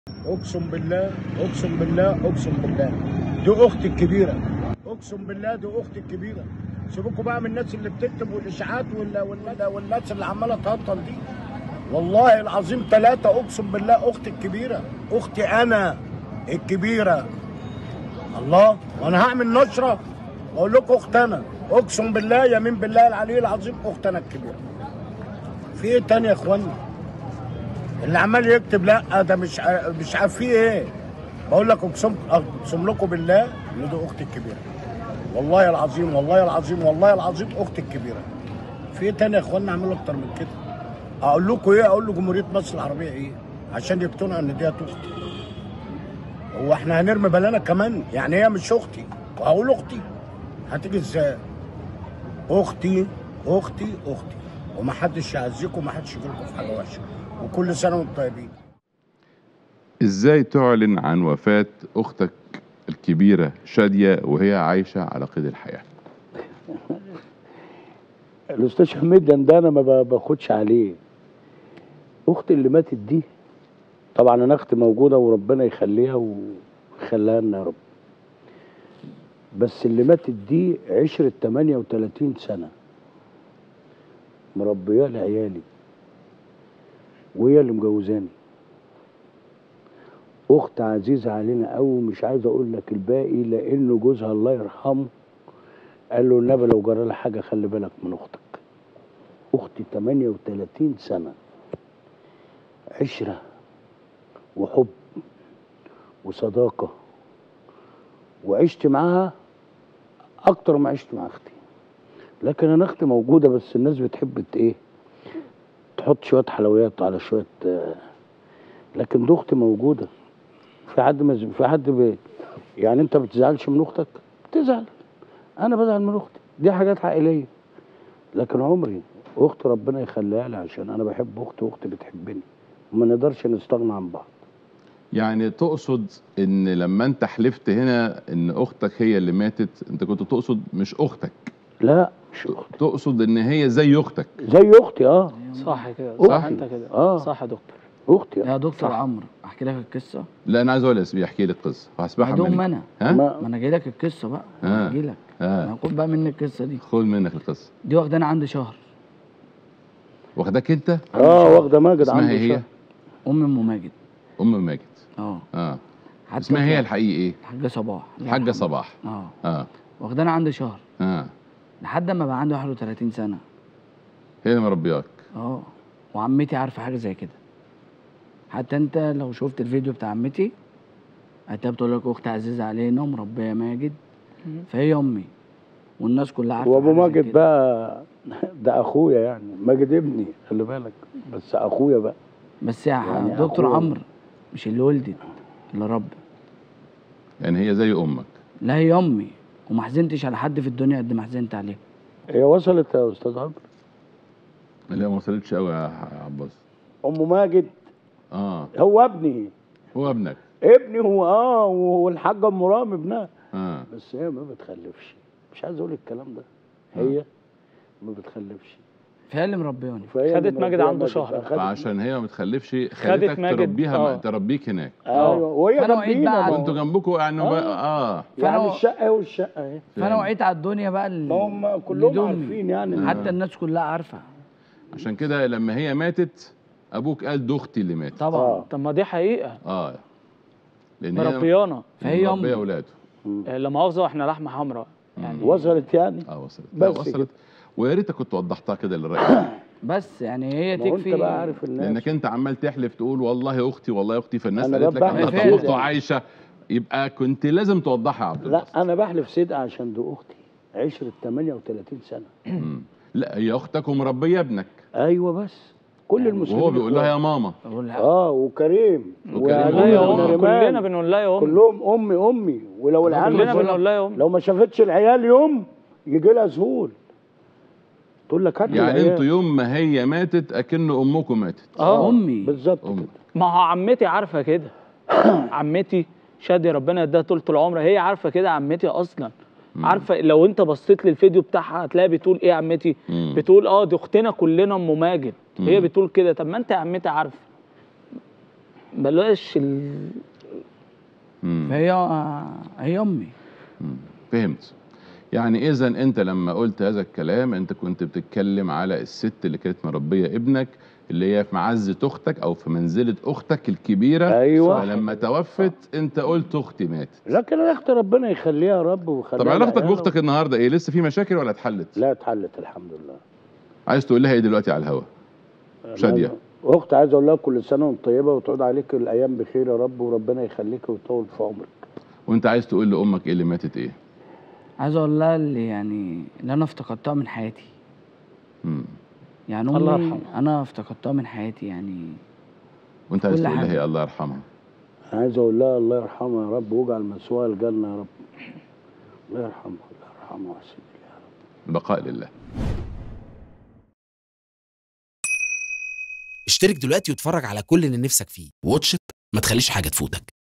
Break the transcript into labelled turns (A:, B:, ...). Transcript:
A: اقسم بالله اقسم بالله اقسم بالله دي اختي الكبيره اقسم بالله دي اختي الكبيره سيبكوا بقى من الناس اللي بتكتب والاشاعات ولا ولا والناس اللي عماله تهطل دي والله العظيم ثلاثة أقسم بالله أختي الكبيرة أختي أنا الكبيرة الله وأنا هعمل نشرة أقول لكم أخت أنا أقسم بالله يمين بالله العلي العظيم أخت أنا الكبيرة في إيه تاني يا إخوانا اللي عمال يكتب لا ده مش ع- مش عارف فيه إيه بقول لك أقسم أقسم لكم بالله إن دي أختي الكبيرة والله العظيم والله العظيم والله العظيم أختي الكبيرة في إيه تاني يا إخوانا أعمل أكتر من كده اقول لكم ايه اقول لجمهوريه مصر العربيه ايه عشان يقتنعوا ان دي اختي هو احنا هنرمي بلانا كمان يعني هي مش اختي وهقول اختي هتيجي ازاي اختي اختي اختي ومحدش يعزيكم ومحدش يجيلكم في حاجه وحشه وكل سنه وانتم طيبين
B: ازاي تعلن عن وفاة اختك الكبيرة شادية وهي عايشة على قيد الحياة
C: الاستاذ حميد ده انا ما ب- باخدش عليه اختي اللي ماتت دي طبعا انا اختي موجوده وربنا يخليها ويخليها لنا يا رب بس اللي ماتت دي عشرة 38 سنه مربياه لعيالي وهي اللي مجوزاني اخت عزيزه علينا قوي مش عايز اقول لك الباقي لانه جوزها الله يرحمه قال له النبي لو جرى لها حاجه خلي بالك من اختك اختي 38 سنه عشره وحب وصداقه وعشت معاها اكتر ما عشت مع اختي لكن انا اختي موجوده بس الناس بتحب ت- ايه تحط شويه حلويات على شويه آه، لكن دي اختي موجوده في حد مز... في حد ب... يعني انت بتزعلش من اختك بتزعل انا بزعل من اختي دي حاجات عائليه لكن عمري اختي ربنا يخليها لي عشان انا بحب اختي واختي بتحبني وما نقدرش نستغنى عن بعض
B: يعني تقصد ان لما انت حلفت هنا ان اختك هي اللي ماتت انت كنت تقصد مش اختك
C: لا مش اختي
B: تقصد ان هي زي اختك
C: زي اختي اه
D: صح كده
C: أختي.
D: صح انت كده
C: آه.
D: صح يا دكتور
C: اختي
E: يا دكتور
C: صح.
E: عمرو احكي لك القصه
B: لا انا عايز اقول اسمي احكي لي القصه وهسمعها
E: هدوم
B: منك
E: انا
B: ها
C: ما
E: ما انا جاي لك القصه بقى
B: آه.
E: هجي لك انا
B: اه
E: هاخد بقى منك القصه دي
B: خد منك القصه
E: دي واخدانا عندي شهر
B: واخداك انت
C: اه واخده ماجد
B: اسمها
C: عنده
B: هي
C: شهر.
E: ام ام ماجد
B: ام ماجد
E: اه
B: اه
E: حتى
B: اسمها هي
E: طلع-
B: الحقيقي ايه
E: الحاجه صباح الله
B: الحاجه
E: يرحمها.
B: صباح
E: اه
B: اه
E: واخدانا عندي شهر
B: اه
E: لحد ما بقى عندي 31 سنه
B: هي اللي مربياك
E: اه وعمتي عارفه حاجه زي كده حتى انت لو شفت الفيديو بتاع عمتي هتلاقيها بتقول لك اخت عزيزه علينا ومربيه ماجد فهي امي والناس كلها عارفه
C: وابو
E: حاجة زي
C: ماجد
E: كده.
C: بقى ده اخويا يعني ماجد ابني خلي بالك بس اخويا بقى
E: بس يا
C: يعني
E: دكتور
C: أخويا.
E: عمرو مش اللي ولدت اللي رب
B: يعني هي زي امك
E: لا هي امي وما حزنتش على حد في الدنيا قد ما حزنت عليها
C: هي وصلت يا استاذ عمرو
B: اللي هي ما وصلتش قوي يا عباس
C: ام ماجد
B: اه
C: هو ابني
B: هو ابنك
C: ابني هو اه والحاجه ام رامي ابنها
B: اه
C: بس هي ما بتخلفش مش عايز اقول الكلام ده هي ما بتخلفش
E: فهي اللي مربياني
C: فهي
D: خدت
C: اللي
D: ماجد
C: مربية
D: عنده
C: ماجد.
D: شهر.
C: أخدت-
B: فعشان هي ما بتخلفش خلتك
D: ماجد،
B: تربيها
D: آه.
B: تربيك هناك
C: ايوه وهي
E: فأنا وعيت
C: جنبينا
E: بقى
C: ما هو-
B: وانتوا جنبكم يعني
C: آه.
B: اه, آه.
C: يعني
E: فأنا-
C: الشقه اهي والشقه اهي
E: فانا وعيت على الدنيا بقى اللي
C: ما هم كلهم
E: اللي دول.
C: عارفين يعني
E: حتى الناس كلها عارفه
B: عشان كده لما هي ماتت ابوك قال دي اختي اللي ماتت
E: طبعا
C: آه.
D: طب ما دي حقيقه
B: اه لان هي
D: مربيانا
E: فهي
B: مربيه
E: أمي.
B: اولاده
D: آه، لا مؤاخذه احنا لحمه حمراء يعني
C: وصلت يعني
B: اه وصلت لا
C: بس
B: وصلت
C: كده.
B: ويا ريتك كنت وضحتها كده للرأي
E: بس يعني هي
C: ما هو
E: تكفي
C: انت بقى عارف الناس
B: لانك انت عمال تحلف تقول والله اختي والله اختي فالناس
C: أنا
B: قالت لك
C: بحلف
B: احنا
E: كده.
B: اخته عايشه يبقى كنت لازم توضحها يا عبد
C: لا
B: الباسط
C: انا بحلف صدق عشان دي اختي عشرة 38 سنه
B: مم. لا هي اختك ومربيه ابنك
C: ايوه بس كل المسلمين
B: وهو بيقول لها يا
C: إخوات.
B: ماما
E: أقول لها
C: اه وكريم
B: وكريم.
D: لا
C: وأمينة
D: يا
B: كلنا
D: ام
C: ونريمان.
D: كلنا بنقول لها يا ام
C: كلهم امي امي ولو العيال
D: كلنا
C: ما-
D: بنقول لها يا ام
C: لو ما شافتش العيال يوم يجي لها ذهول تقول لك هات لي
B: يعني
C: العيال.
B: انتوا يوم ما هي ماتت اكن امكم ماتت
D: اه
E: امي
C: بالظبط
B: أم.
C: كده
D: ما هو عمتي عارفه كده عمتي شادي ربنا يديها طول العمر هي عارفه كده عمتي اصلا عارفه لو انت بصيت للفيديو بتاعها هتلاقي بتقول ايه يا عمتي
B: مم.
D: بتقول اه دي اختنا كلنا ام ماجد هي
B: مم.
D: بتقول كده طب ما انت يا عمتي عارفه بلاش ال...
B: مم.
E: فهي هي امي
B: مم. فهمت يعني اذا انت لما قلت هذا الكلام انت كنت بتتكلم على الست اللي كانت مربيه ابنك اللي هي في معزه اختك او في منزله اختك الكبيره
C: أيوة.
B: فلما توفت انت قلت اختي ماتت
C: لكن انا اختي ربنا يخليها يا رب ويخليها
B: طب علاقتك
C: لعيالها.
B: باختك النهارده ايه لسه في مشاكل ولا اتحلت
C: لا اتحلت الحمد لله
B: عايز تقول لها ايه دلوقتي على الهوا شادية.
C: واختي عايز اقول لها كل سنه وانت طيبه وتعود عليك الايام بخير يا رب وربنا يخليك ويطول في عمرك
B: وانت عايز تقول لامك ايه اللي ماتت ايه
E: عايز اقول لها اللي يعني اللي انا افتقدتها من حياتي
B: مم.
E: يعني
D: الله
E: امي
D: يرحمها.
E: انا افتقدتها من حياتي يعني
B: وانت عايز
E: كل
B: تقول لها
E: حاجة.
B: ايه الله يرحمها
C: انا عايز اقول لها الله يرحمها يا رب واجعل مسواها الجنه يا رب الله يرحمها الله يرحمها ويحسن إليها يا رب
B: البقاء لله
F: اشترك دلوقتي واتفرج على كل اللي نفسك فيه واتش إت، ما تخليش حاجة تفوتك